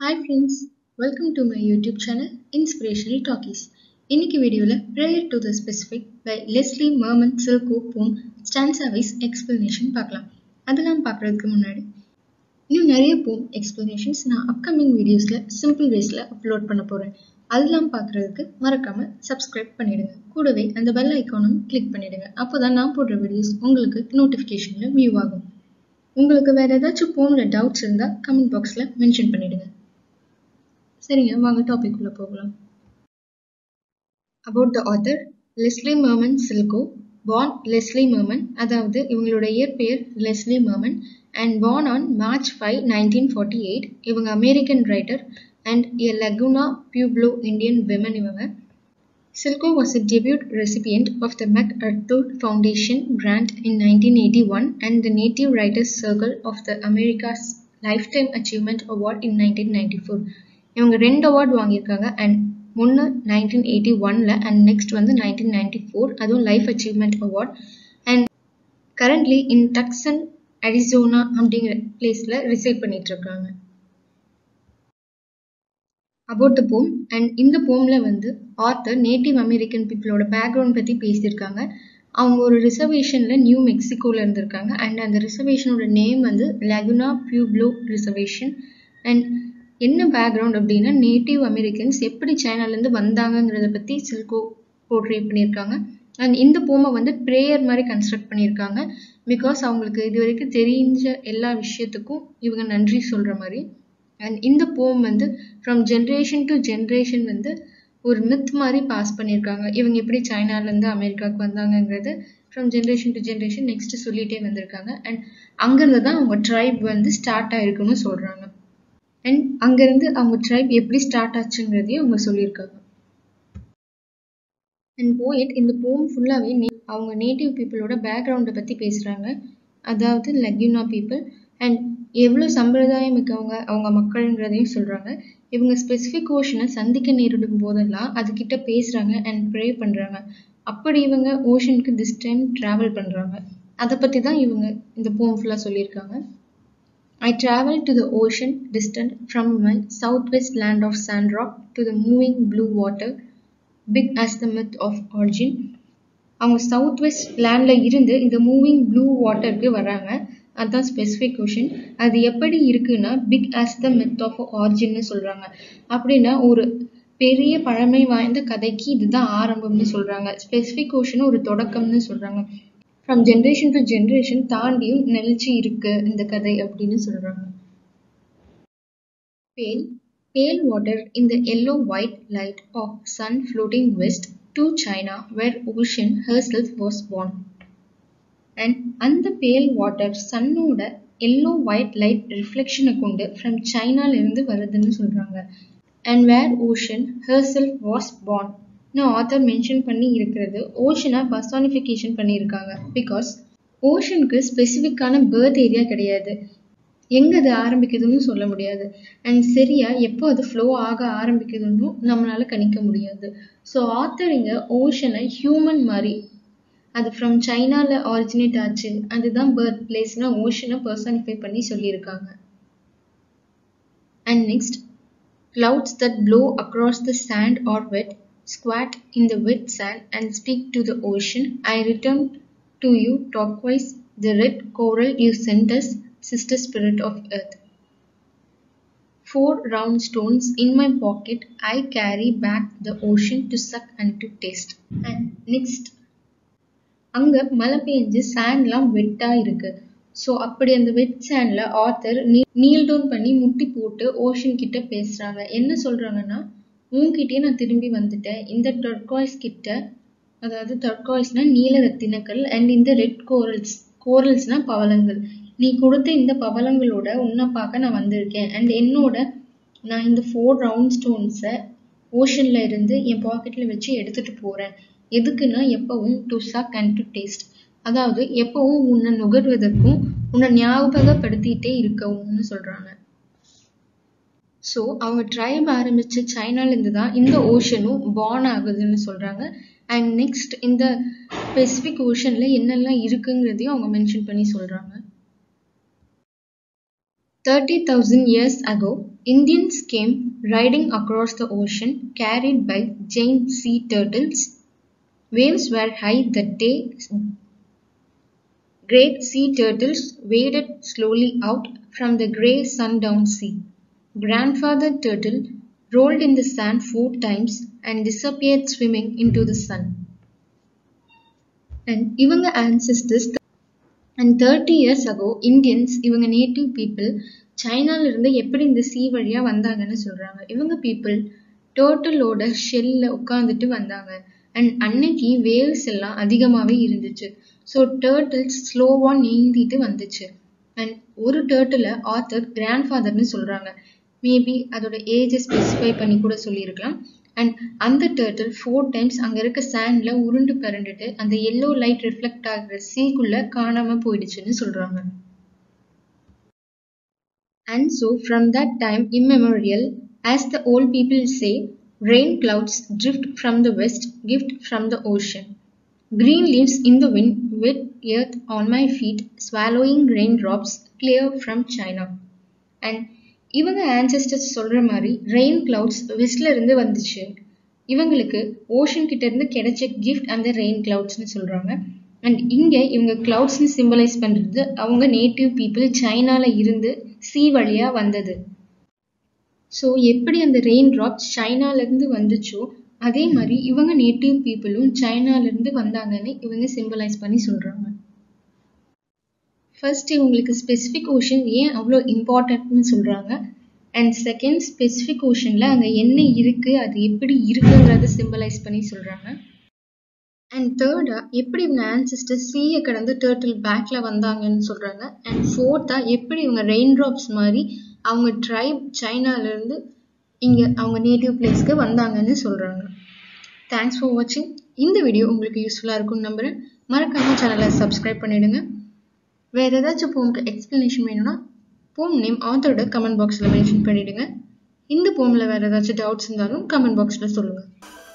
Hi friends welcome to my YouTube channel inspirational talkies இன்னைக்கு வீடியோவில் prayer to the Pacific by Leslie Marmon Silko poem stanza wise explanation பார்க்கலாம் அதெல்லாம் பார்க்குறதுக்கு முன்னாடி இன்னும் நிறைய போம் எக்ஸ்பிளனேஷன்ஸ் நான் அப்கமிங் வீடியோஸில் சிம்பிள் வேஸில் அப்லோட் பண்ண போகிறேன் அதெல்லாம் பார்க்குறதுக்கு மறக்காமல் சப்ஸ்கிரைப் பண்ணிடுங்க கூடவே அந்த பெல் ஐக்கானும் கிளிக் பண்ணிடுங்க அப்போ தான் நான் போடுற வீடியோஸ் உங்களுக்கு நோட்டிஃபிகேஷனில் வியூ ஆகும் உங்களுக்கு வேறு ஏதாச்சும் போனில் டவுட்ஸ் இருந்தால் கமெண்ட் பாக்ஸில் மென்ஷன் பண்ணிடுங்க சரிங்க வாங்க டாபிக் உள்ள போகலாம் about the author Leslie Marmon Silko born Leslie Marmon அதாவது இவங்களோட இயற்பெயர் Leslie Marmon and born on March five nineteen forty eight இவங்க American writer and a Laguna Pueblo Indian women இவங்க Silko was a debut recipient of the MacArthur Foundation grant in 1981 and the Native Writers Circle of the America's Lifetime Achievement Award in 1994. இவங்க ரெண்டு award வாங்கியிருக்காங்க and ஒன்று nineteen eighty ஒனில் and next வந்து nineteen ninety four அதுவும் life achievement award and currently in Tucson Arizona அப்படிங்கிற பிளேஸில் reside பண்ணிட்டு இருக்காங்க அபவுட் த போம் அண்ட் இந்த போமில் வந்து ஆத்தர் நேட்டிவ் அமெரிக்கன் பீப்புளோட பேக்ரவுண்ட் பற்றி பேசியிருக்காங்க அவங்க ஒரு ரிசர்வேஷனில் நியூ மெக்சிகோவில் இருந்திருக்காங்க அண்ட் அந்த ரிசர்வேஷனோட நேம் வந்து லகுனா பியூப்ளோ ரிசர்வேஷன் அண்ட் என்ன பேக்ரவுண்ட் அப்படின்னா நேட்டிவ் அமெரிக்கன்ஸ் எப்படி சைனாலேருந்து வந்தாங்கங்கிறத பற்றி சில்கோ போர்ட்ரே பண்ணியிருக்காங்க அண்ட் இந்த போமை வந்து ப்ரேயர் மாதிரி கன்ஸ்ட்ரக்ட் பண்ணியிருக்காங்க பிகாஸ் அவங்களுக்கு இது வரைக்கும் தெரிஞ்ச எல்லா விஷயத்துக்கும் இவங்க நன்றி சொல்கிற மாதிரி அண்ட் இந்த போம் வந்து ஃப்ரம் ஜென்ரேஷன் டு ஜென்ரேஷன் வந்து ஒரு மித் மாதிரி பாஸ் பண்ணியிருக்காங்க இவங்க எப்படி சைனாலேருந்து அமெரிக்காவுக்கு வந்தாங்கங்கிறது from generation to generation next சொல்லிகிட்டே வந்திருக்காங்க அண்ட் அங்கேருந்து தான் அவங்க ட்ரைப் வந்து ஸ்டார்ட் ஆயிருக்குன்னு சொல்கிறாங்க அண்ட் அங்கேருந்து அவங்க ட்ரைப் எப்படி ஸ்டார்ட் ஆச்சுங்கிறதையும் அவங்க சொல்லியிருக்காங்க அண்ட் போயிட் இந்த போம் ஃபுல்லாகவே நே அவங்க நேட்டிவ் பீப்புளோட பேக்ரவுண்டை பற்றி பேசுகிறாங்க அதாவது லக்யூனா பீப்புள் அண்ட் எவ்வளோ சம்பிரதாயம் மிக்கவங்க அவங்க மக்கள்ங்கிறதையும் சொல்கிறாங்க இவங்க ஸ்பெசிஃபிக் ஓஷனை சந்திக்க நேரிடும் போதெல்லாம் அதுக்கிட்ட பேசுகிறாங்க அண்ட் ப்ரே பண்ணுறாங்க அப்படி இவங்க ஓஷனுக்கு திஸ் டைம் ட்ராவல் பண்ணுறாங்க அதை பற்றி தான் இவங்க இந்த போம் ஃபுல்லாக சொல்லியிருக்காங்க I traveled to the ocean distant from my southwest land of Sandrock to the moving blue water, big as the myth of origin. அவங்க சவுத் வெஸ்ட் லேண்டில் இருந்து இந்த மூவிங் ப்ளூ வாட்டருக்கு வராங்க அதுதான் ஸ்பெசிஃபிக் கொஷின் அது எப்படி இருக்குன்னா pick as the myth of ஆரிஜின்னு சொல்கிறாங்க அப்படின்னா ஒரு பெரிய பழமை வாய்ந்த கதைக்கு இதுதான் ஆரம்பம்னு சொல்கிறாங்க ஸ்பெசிஃபிக் கொஷின் ஒரு தொடக்கம்னு சொல்கிறாங்க ஃப்ரம் ஜென்ரேஷன் டு ஜென்ரேஷன் தாண்டியும் நிலச்சி இருக்கு இந்த கதை அப்படின்னு சொல்கிறாங்க pale pale water in the yellow white light of sun floating west to China where ocean herself was born and அந்த பேல் வாட்டர் சன்னோட எல்லோ ஒயிட் லைட் ரிஃப்ளெக்ஷனை கொண்டு ஃப்ரம் சைனாலேருந்து வருதுன்னு சொல்கிறாங்க and where ocean herself was born இன்னும் ஆத்தர் மென்ஷன் பண்ணி இருக்கிறது ஓஷனை பர்சானிஃபிகேஷன் பண்ணியிருக்காங்க பிகாஸ் ஓஷனுக்கு ஸ்பெசிஃபிக்கான பேர்த் ஏரியா கிடையாது எங்கே அது ஆரம்பிக்குதுன்னு சொல்ல முடியாது அண்ட் சரியா எப்போ அது ஃப்ளோ ஆக ஆரம்பிக்குதுன்னு நம்மளால கணிக்க முடியாது ஸோ ஆத்தர் இங்கே ஓஷனை ஹியூமன் மாதிரி அது ஃப்ரம் சைனாவில் ஆரிஜினேட் ஆச்சு அதுதான் பர்த் பிளேஸ்னா ஓஷனை பர்சானிஃபை பண்ணி சொல்லியிருக்காங்க and next clouds that blow across the sand or wet squat in the wet sand and speak to the ocean. I return to you turquoise, the red coral you sent us, sister spirit of earth. Four round stones in my pocket, I carry back the ocean to suck and to taste. And next, அங்க மழை பெஞ்சு சாண்ட்லாம் வெட்டா இருக்கு so அப்படி அந்த wet சேண்டில் author நீ kneel down பண்ணி முட்டி போட்டு ஓஷன் கிட்ட பேசுகிறாங்க என்ன சொல்கிறாங்கன்னா உன்கிட்டயே நான் திரும்பி வந்துட்டேன் இந்த டர்காய்ஸ் கிட்ட அதாவது டர்காய்ஸ்னா நீல ரத்தினக்கல் அண்ட் இந்த ரெட் கோரல்ஸ் கோரல்ஸ்னா பவளங்கள் நீ கொடுத்த இந்த பவளங்களோட உன்னை பார்க்க நான் வந்திருக்கேன் அண்ட் என்னோட நான் இந்த ஃபோர் ரவுண்ட் ஸ்டோன்ஸை ஓஷனில் இருந்து என் பாக்கெட்டில் வச்சு எடுத்துகிட்டு போகிறேன் எதுக்குன்னா எப்பவும் to suck and to taste அதாவது எப்பவும் உன்னை நுகர்வதற்கும் உன்னை ஞாபகப்படுத்திட்டே இருக்கவும்னு சொல்றாங்க ஸோ அவங்க ட்ரைப் ஆரம்பிச்ச சைனாலேருந்து தான் இந்த ஓஷனும் பார்ன் ஆகுதுன்னு சொல்றாங்க அண்ட் நெக்ஸ்ட் இந்த பெசிபிக் ஓஷன்ல என்னெல்லாம் இருக்குங்கிறதையும் அவங்க மென்ஷன் பண்ணி சொல்றாங்க 30,000 years ago, Indians came riding across the ocean carried by giant sea turtles. Waves were high that day. Great sea turtles waded slowly out from the grey sundown sea. Grandfather Turtle rolled in the sand four times and disappeared swimming into the sun. And இவங்க ancestors and thirty years ago Indians இவங்க native people சைனாலேருந்து எப்படி இந்த சீ வழியாக வந்தாங்கன்னு சொல்கிறாங்க இவங்க people டோட்டலோட ஷெல்லில் உட்காந்துட்டு வந்தாங்க அண்ட் அன்னைக்கு வேவ்ஸ் எல்லாம் அதிகமாகவே இருந்துச்சு ஸோ டேர்ட்டில்ஸ் ஸ்லோவாக நீந்திட்டு வந்துச்சு அண்ட் ஒரு டேர்ட்டில் ஆத்தர் கிராண்ட் ஃபாதர்னு சொல்கிறாங்க மேபி அதோட ஏஜை ஸ்பெசிஃபை பண்ணி கூட சொல்லியிருக்கலாம் அண்ட் அந்த டேர்ட்டில் ஃபோர் டைம்ஸ் அங்கே இருக்க சேண்டில் உருண்டு பரண்டுட்டு அந்த எல்லோ லைட் ரிஃப்ளெக்ட் ஆகிற சீக்குள்ளே காணாமல் போயிடுச்சுன்னு சொல்கிறாங்க and so from that time immemorial as the old people say rain clouds drift from the west gift from the ocean Green leaves in the wind, wet earth on my feet, swallowing raindrops clear from China. And இவங்க ancestors சொல்கிற மாதிரி rain clouds வெஸ்ட்ல இருந்து வந்துச்சு இவங்களுக்கு ocean கிட்ட இருந்து கிடைச்ச gift அந்த ரெயின் கிளவுட்ஸ்னு சொல்கிறாங்க அண்ட் இங்கே இவங்க கிளவுட்ஸ்னு சிம்பலைஸ் பண்ணுறது அவங்க நேட்டிவ் பீப்புள் சைனாவில் இருந்து சி வழியாக வந்தது ஸோ எப்படி அந்த ரெயின் ட்ராப்ஸ் சைனாலேருந்து வந்துச்சோ அதே மாதிரி இவங்க நேட்டிவ் பீப்புளும் சைனாலேருந்து வந்தாங்கன்னு இவங்க சிம்பலைஸ் பண்ணி சொல்கிறாங்க ஃபர்ஸ்ட் இவங்களுக்கு ஸ்பெசிஃபிக் ஓஷன் ஏன் அவ்வளோ இம்பார்ட்டன்ட்னு சொல்கிறாங்க அண்ட் செகண்ட் ஸ்பெசிஃபிக் ஓஷனில் அங்கே என்ன இருக்குது அது எப்படி இருக்குங்கிறத சிம்பலைஸ் பண்ணி சொல்கிறாங்க அண்ட் தேர்டாக எப்படி இவங்க ஆன்சிஸ்டர் சீயை கடந்து டேர்ட்டில் பேக்கில் வந்தாங்கன்னு சொல்கிறாங்க அண்ட் ஃபோர்த்தாக எப்படி இவங்க ரெயின் ட்ராப்ஸ் மாதிரி அவங்க ட்ரைப் சைனாலேருந்து இங்கே அவங்க நேட்டிவ் பிளேஸ்க்கு வந்தாங்கன்னு சொல்கிறாங்க தேங்க்ஸ் ஃபார் வாட்சிங் இந்த வீடியோ உங்களுக்கு யூஸ்ஃபுல்லாக இருக்கும்னு நம்புகிறேன் மறக்காமல் சேனலை சப்ஸ்கிரைப் பண்ணிவிடுங்க வேறு ஏதாச்சும் போம்க்கு எக்ஸ்ப்ளனேஷன் வேணும்னா போம் நேம் ஆத்தரோட கமெண்ட் பாக்ஸில் மென்ஷன் பண்ணிவிடுங்க இந்த போமில் வேறு ஏதாச்சும் டவுட்ஸ் இருந்தாலும் கமெண்ட் பாக்ஸில் சொல்லுங்கள்